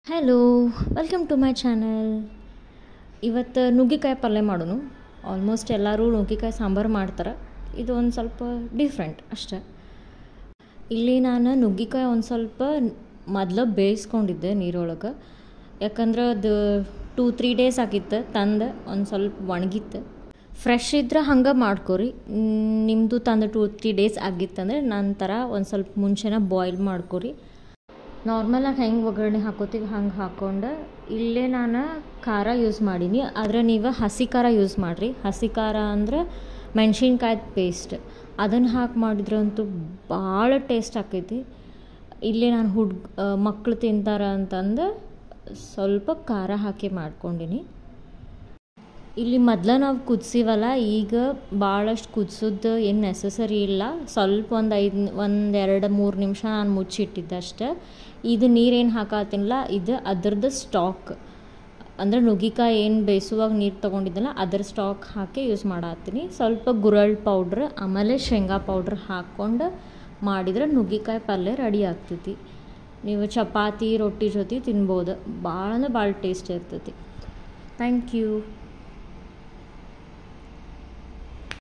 hello welcome to my channel ಇವತ್ತು ನುಗ್ಗಿಕಾಯಿ ಪಲ್ಯ ಮಾಡೋನು ಆಲ್ಮೋಸ್ಟ್ ಎಲ್ಲರೂ ನುಗ್ಗಿಕಾಯಿ ಸಾಂಬಾರು ಮಾಡ್ತಾರೆ ಇದು ಒಂದು ಸ್ವಲ್ಪ ಡಿಫ್ರೆಂಟ್ ಅಷ್ಟೆ ಇಲ್ಲಿ ನಾನು ನುಗ್ಗಿಕಾಯಿ ಒಂದು ಸ್ವಲ್ಪ ಮೊದಲು ಬೇಯಿಸ್ಕೊಂಡಿದ್ದೆ ನೀರೊಳಗೆ ಯಾಕಂದ್ರೆ ಅದು ಟೂ ತ್ರೀ ಡೇಸ್ ಆಗಿತ್ತು ತಂದು ಒಂದು ಸ್ವಲ್ಪ ಒಣಗಿತ್ತು ಫ್ರೆಶ್ ಇದ್ರೆ ಹಂಗೆ ಮಾಡ್ಕೊರಿ ನಿಮ್ಮದು ತಂದು ಟೂ ತ್ರೀ ಡೇಸ್ ಆಗಿತ್ತಂದ್ರೆ ನಂತರ ಒಂದು ಸ್ವಲ್ಪ ಮುಂಚೆನ ಬಾಯ್ಲ್ ಮಾಡ್ಕೊರಿ ನಾರ್ಮಲಾಗಿ ಹೆಂಗೆ ಒಗ್ಗರಣೆ ಹಾಕೋತೀವಿ ಹಂಗೆ ಹಾಕ್ಕೊಂಡು ಇಲ್ಲೇ ನಾನು ಖಾರ ಯೂಸ್ ಮಾಡೀನಿ ಆದರೆ ನೀವು ಹಸಿ ಖಾರ ಯೂಸ್ ಮಾಡಿರಿ ಹಸಿ ಖಾರ ಅಂದ್ರೆ ಮೆಣ್ಸಿನ್ಕಾಯ್ದು ಪೇಸ್ಟ್ ಅದನ್ನು ಹಾಕಿ ಮಾಡಿದ್ರಂತೂ ಭಾಳ ಟೇಸ್ಟ್ ಆಕೈತಿ ಇಲ್ಲೇ ನಾನು ಹುಡ್ ಮಕ್ಕಳು ತಿಂತಾರೆ ಅಂತಂದು ಸ್ವಲ್ಪ ಖಾರ ಹಾಕಿ ಮಾಡ್ಕೊಂಡಿನಿ ಇಲ್ಲಿ ಮೊದ್ಲು ನಾವು ಕುದಿಸಿವಲ್ಲ ಈಗ ಭಾಳಷ್ಟು ಕುದಿಸೋದು ಏನು ನೆಸಸರಿ ಇಲ್ಲ ಸ್ವಲ್ಪ ಒಂದು ಐದು ಒಂದು ಎರಡು ಮೂರು ನಿಮಿಷ ನಾನು ಮುಚ್ಚಿಟ್ಟಿದ್ದೆ ಅಷ್ಟೆ ಇದು ನೀರೇನು ಹಾಕತ್ತಿಲ್ಲ ಇದು ಅದ್ರದ್ದು ಸ್ಟಾಕ್ ಅಂದರೆ ನುಗ್ಗಿಕಾಯಿ ಏನು ಬೇಯಿಸುವಾಗ ನೀರು ತೊಗೊಂಡಿದ್ದಲ್ಲ ಅದ್ರ ಸ್ಟಾಕ್ ಹಾಕಿ ಯೂಸ್ ಮಾಡತ್ತೀನಿ ಸ್ವಲ್ಪ ಗುರಳ್ ಪೌಡ್ರ್ ಆಮೇಲೆ ಶೇಂಗಾ ಪೌಡ್ರ್ ಹಾಕ್ಕೊಂಡು ಮಾಡಿದ್ರೆ ನುಗ್ಗಿಕಾಯಿ ಪಲ್ಯ ರೆಡಿ ಆಗ್ತೈತಿ ನೀವು ಚಪಾತಿ ರೊಟ್ಟಿ ಜೊತೆ ತಿನ್ಬೋದು ಭಾಳ ಅಂದ್ರೆ ಭಾಳ ಟೇಸ್ಟ್ ಇರ್ತೈತಿ ಥ್ಯಾಂಕ್ ಯು